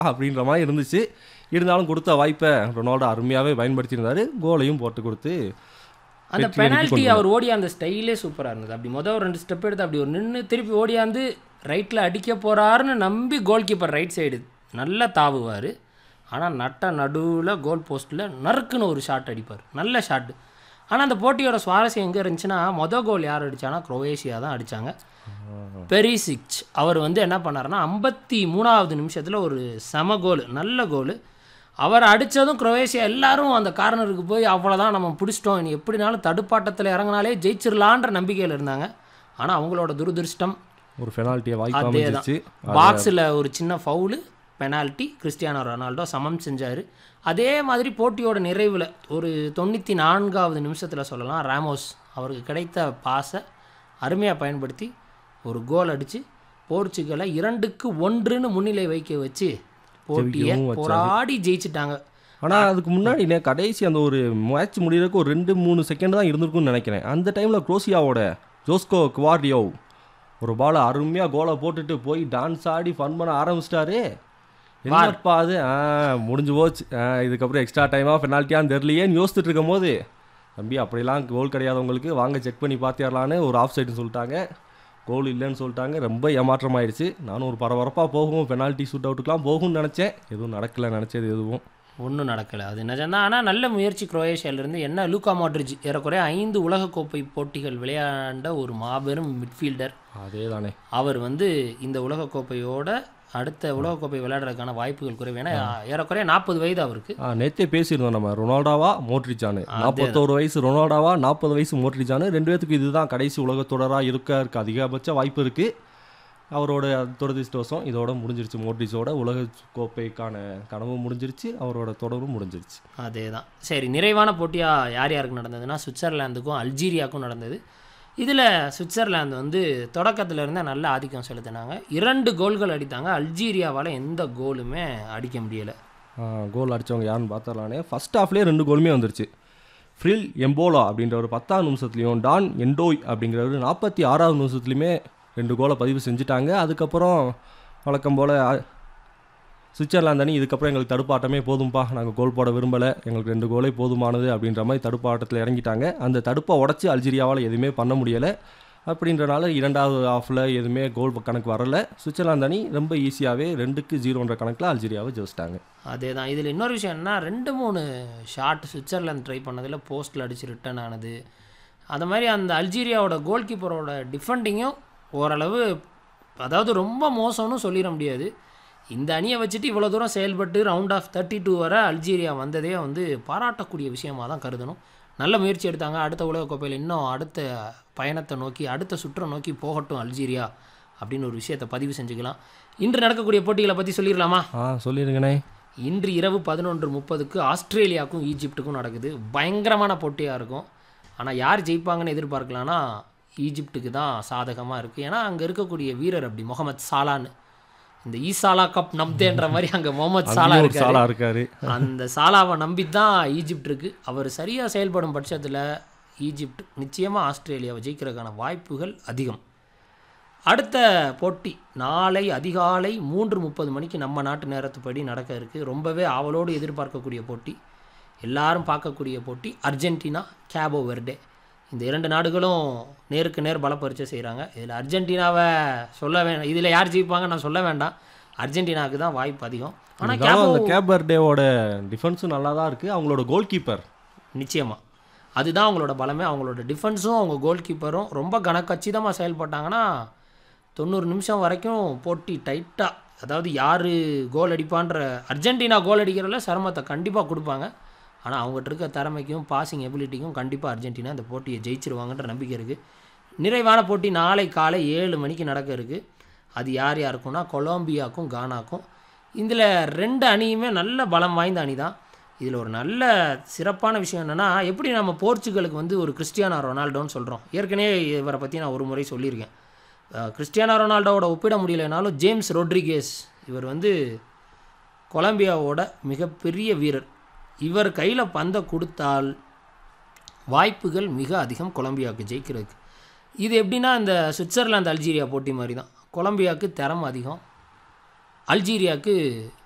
அப்படின்ற மாதிரி இருந்துச்சு இருந்தாலும் கொடுத்த வாய்ப்பை ரொனால்டோ அருமையாகவே பயன்படுத்தியிருந்தாரு கோலையும் போட்டு கொடுத்து அந்த வெற்றி வரைக்கும் பெனால்ட்டி கொண்டு அவர் ஓடிய அந்த ஸ்டைலே சூப்பராக இருந்தது அப்படி மொதல் ஒரு ரெண்டு ஸ்டெப் எடுத்து அப்படி ஒரு நின்று திருப்பி ஓடியாந்து ரைட்டில் அடிக்க போகிறாருன்னு நம்பி கோல் கீப்பர் ரைட் சைடு நல்லா தாவுவார் ஆனால் நட்ட நடுவில் கோல் போஸ்ட்டில் நறுக்குன்னு ஒரு ஷாட் அடிப்பார் நல்ல ஷாட்டு ஆனால் அந்த போட்டியோட சுவாரஸ்யம் எங்கே இருந்துச்சுன்னா மொதல் கோல் யார் அடிச்சானா குரோவேஷியா தான் அடித்தாங்க பெரிசிச் அவர் வந்து என்ன பண்ணாருன்னா ஐம்பத்தி மூணாவது நிமிஷத்தில் ஒரு செம கோல் நல்ல கோல் அவர் அடித்ததும் குரோவேஷியா எல்லாரும் அந்த கார்னருக்கு போய் அவ்வளோதான் நம்ம பிடிச்சிட்டோம் இனி எப்படினாலும் தடுப்பாட்டத்தில் இறங்கினாலே ஜெயிச்சிடலான்ற நம்பிக்கையில் இருந்தாங்க ஆனால் அவங்களோட துரதிருஷ்டம் ஒரு பெனால்ட்டியை வாய்ப்பு அதே தான் அமைஞ்சிச்சு பாக்ஸில் ஒரு சின்ன ஃபவுலு பெனால்ட்டி கிறிஸ்டியானோ ரொனால்டோ சமம் செஞ்சார் அதே மாதிரி போட்டியோட நிறைவில் ஒரு தொண்ணூற்றி நான்காவது நிமிஷத்தில் சொல்லலாம் ராமோஸ் அவருக்கு கிடைத்த பாஸை அருமையாக பயன்படுத்தி ஒரு கோல் அடித்து போர்ச்சுகலை இரண்டுக்கு ஒன்றுன்னு முன்னிலை வைக்க வச்சு போட்டியை ஜெயிக்கவும் வச்சாரு. போராடி ஜெயிச்சிட்டாங்க ஆனால் அதுக்கு முன்னாடி நே- கடைசி அந்த ஒரு மேட்ச் முடியறதுக்கு ஒரு ரெண்டு மூணு செகண்ட் தான் இருந்திருக்கும்னு நினைக்கிறேன் அந்த டைமில் குரோசியாவோட ஜோஸ்கோ குவார்டியோ ஒரு பாலை அருமையாக கோலை போட்டுட்டு போய் டான்ஸ் ஆடி ஃபன் பண்ண ஆரம்பிச்சிட்டாரு என்னப்பா அது ஆ முடிஞ்சு போச்சு ஆ, இதுக்கப்புறம் எக்ஸ்ட்ரா டைமாக பெனால்ட்டியான்னு தெரியலையேன்னு யோசிச்சுட்டு இருக்கும் போது தம்பி அப்படிலாம் கோல் கிடையாதவங்களுக்கு வாங்க செக் பண்ணி பார்த்திடலான்னு ஒரு ஆஃப் சைடுன்னு சொல்லிட்டாங்க கோல் இல்லைன்னு சொல்லிட்டாங்க ரொம்ப ஏமாற்றமாயிடுச்சு நானும் ஒரு பரபரப்பாக போகும் பெனால்ட்டி ஷூட் அவுட்டுக்கெலாம் போகும்னு நினச்சேன் எதுவும் நடக்கலை நினச்சது எதுவும் ஒன்றும் நடக்கலை அது நிஜம்தான் ஆனால் நல்ல முயற்சி குரோயேஷியாவிலிருந்து என்ன லூக்கா மாட்ரிச் ஏறக்குறைய ஐந்து உலகக்கோப்பை போட்டிகள் விளையாண்ட ஒரு மாபெரும் மிட்ஃபீல்டர் அதே தானே அவர் வந்து இந்த உலகக்கோப்பையோட அடுத்த உலகக்கோப்பை விளையாடுறதுக்கான வாய்ப்புகள் குறைவு ஏன்னா ஏறக்குறைய நாற்பது வயது அவருக்கு ஆ நேத்தே பேசியிருந்தோம் நம்ம ரொனால்டாவா மோட்ரிச்சானு நாற்பத்தோரு வயசு ரொனால்டாவா நாற்பது வயசு மோட்ரிச்சானு ரெண்டு பேத்துக்கு இதுதான் கடைசி உலகத்தொடராக இருக்க இருக்கு அதிகபட்ச வாய்ப்பு இருக்கு அவரோட துரதிருஷ்டவசம் இதோட முடிஞ்சிருச்சு மோட்ரிச்சோட உலக கோப்பைக்கான கனவும் முடிஞ்சிருச்சு அவரோட தொடரும் முடிஞ்சிருச்சு அதே தான் சரி நிறைவான போட்டியாக யார் யாருக்கு நடந்ததுன்னா சுவிட்சர்லாந்துக்கும் அல்ஜீரியாவுக்கும் நடந்தது இதில் சுவிட்சர்லாந்து வந்து தொடக்கத்துல இருந்தே நல்ல ஆதிக்கம் செலுத்தினாங்க இரண்டு கோல்கள் அடித்தாங்க அல்ஜீரியாவால் எந்த கோலுமே அடிக்க முடியலை ஆ, கோல் அடிச்சவங்க யாருன்னு பார்த்தலானே ஃபர்ஸ்ட் ஹாஃப்லேயே ரெண்டு கோலுமே வந்துருச்சு ஃப்ரில் எம்போலா அப்படின்ற ஒரு பத்தாவது நிமிஷத்துலையும் டான் எண்டோய் அப்படிங்கிறவர் நாற்பத்தி ஆறாவது நிமிஷத்துலையுமே ரெண்டு கோலை பதிவு செஞ்சுட்டாங்க அதுக்கப்புறம் வழக்கம் போல் சுவிட்சர்லாந்து அணி இதுக்கப்புறம் எங்களுக்கு தடுப்பாட்டமே போதும்பா நாங்கள் கோல் போட விரும்பலை எங்களுக்கு ரெண்டு கோலே போதுமானது அப்படின்ற மாதிரி தடுப்பாட்டத்தில் இறங்கிட்டாங்க அந்த தடுப்பை உடச்சி அல்ஜீரியாவால் எதுவுமே பண்ண முடியலை அப்படின்றனால இரண்டாவது ஹாஃபில் எதுவுமே கோல் கணக்கு வரல சுவிட்சர்லாந்து அணி ரொம்ப ஈஸியாகவே ரெண்டுக்கு ஜீரோன்ற கணக்கில் அல்ஜீரியாவை ஜெயிச்சிட்டாங்க அதே தான் இதில் இன்னொரு விஷயம் என்ன ரெண்டு மூணு ஷாட் சுவிட்சர்லாந்து ட்ரை பண்ணதில் போஸ்ட்டில் அடித்து ரிட்டர்ன் ஆனது அந்த மாதிரி அந்த அல்ஜீரியாவோட கோல் கீப்பரோட டிஃபெண்டிங்கும் ஓரளவு அதாவது ரொம்ப மோசம்னு சொல்லிட முடியாது இந்த அணியை வச்சுட்டு இவ்வளோ தூரம் செயல்பட்டு ரவுண்ட் ஆஃப் தேர்ட்டி டூ வரை அல்ஜீரியா வந்ததே வந்து பாராட்டக்கூடிய விஷயமாக தான் கருதணும் நல்ல முயற்சி எடுத்தாங்க அடுத்த உலகக்கோப்பையில் இன்னும் அடுத்த பயணத்தை நோக்கி அடுத்த சுற்றை நோக்கி போகட்டும் அல்ஜீரியா அப்படின்னு ஒரு விஷயத்தை பதிவு செஞ்சுக்கலாம் இன்று நடக்கக்கூடிய போட்டிகளை பற்றி சொல்லிடலாமா ஆ சொல்லிடுங்கண்ணே இன்று இரவு பதினொன்று முப்பதுக்கு ஆஸ்திரேலியாவுக்கும் ஈஜிப்ட்டுக்கும் நடக்குது பயங்கரமான போட்டியாக இருக்கும் ஆனால் யார் ஜெயிப்பாங்கன்னு எதிர்பார்க்கலான்னா ஈஜிப்ட்டுக்கு தான் சாதகமாக இருக்குது ஏன்னா அங்கே இருக்கக்கூடிய வீரர் அப்படி முகமது சாலான்னு இந்த ஈசாலா கப் நம்தேன்ற மாதிரி அங்கே முகமது சாலா அங்கேயும் ஒரு இருக்காரு சாலா இருக்காரு அந்த சாலாவை நம்பி தான் ஈஜிப்ட் இருக்கு அவர் சரியாக செயல்படும் பட்சத்தில் ஈஜிப்ட் நிச்சயமாக ஆஸ்திரேலியாவை ஜெயிக்கிறதுக்கான வாய்ப்புகள் அதிகம் அடுத்த போட்டி நாளை அதிகாலை மூன்று முப்பது மணிக்கு நம்ம நாட்டு நேரத்துப்படி நடக்க இருக்குது ரொம்பவே ஆவலோடு எதிர்பார்க்கக்கூடிய போட்டி எல்லாரும் பார்க்கக்கூடிய போட்டி அர்ஜென்டினா கேபோ வெர்டே இந்த இரண்டு நாடுகளும் நேருக்கு நேர் பலப்பரிச்சை செய்கிறாங்க இதில் அர்ஜென்டினாவை சொல்ல வேண்டாம் இதில் யார் ஜெயிப்பாங்க நான் சொல்ல வேண்டாம் அர்ஜென்டினாவுக்கு தான் வாய்ப்பு அதிகம் ஆனால் இருந்தாலும் கேபோ அந்த கேபர்டேவோட டிஃபென்ஸும் நல்லா தான் இருக்குது அவங்களோட கோல் கீப்பர் நிச்சயமாக அதுதான் அவங்களோட பலமே அவங்களோட டிஃபென்ஸும் அவங்க கோல் கீப்பரும் ரொம்ப கனக்கச்சிதமாக செயல்பட்டாங்கன்னா தொண்ணூறு நிமிஷம் வரைக்கும் போட்டி டைட்டாக அதாவது யார் கோல் அடிப்பான்ற அர்ஜென்டினா கோல் அடிக்கிறதுல சிரமத்தை கண்டிப்பாக கொடுப்பாங்க ஆனால் அவங்ககிட்ட இருக்க திறமைக்கும் பாசிங் எபிலிட்டிக்கும் கண்டிப்பாக அர்ஜென்டினா இந்த போட்டியை ஜெயிச்சிருவாங்கன்ற நம்பிக்கை இருக்குது நிறைவான போட்டி நாளை காலை ஏழு மணிக்கு நடக்க இருக்குது அது யார் யாருக்கும்னா கொலம்பியாக்கும் கானாக்கும் இதில் ரெண்டு அணியுமே நல்ல பலம் வாய்ந்த அணி தான் இதில் ஒரு நல்ல சிறப்பான விஷயம் என்னென்னா எப்படி நம்ம போர்ச்சுகலுக்கு வந்து ஒரு கிறிஸ்டியானோ ரொனால்டோன்னு சொல்கிறோம் ஏற்கனவே இவரை பற்றி நான் ஒரு முறை சொல்லியிருக்கேன் அஹ் கிறிஸ்டியானோ ரொனால்டோவோட ஒப்பிட முடியலைனாலும் ஜேம்ஸ் ரொட்ரிகேஸ் இவர் வந்து கொலம்பியாவோட மிகப்பெரிய வீரர் இவர் கையில் பந்தை கொடுத்தால் வாய்ப்புகள் மிக அதிகம் கொலம்பியாவுக்கு ஜெயிக்கிறதுக்கு இது எப்படின்னா இந்த சுவிட்சர்லாந்து அல்ஜீரியா போட்டி மாதிரி தான் கொலம்பியாவுக்கு திறமை அதிகம் அல்ஜீரியாவுக்கு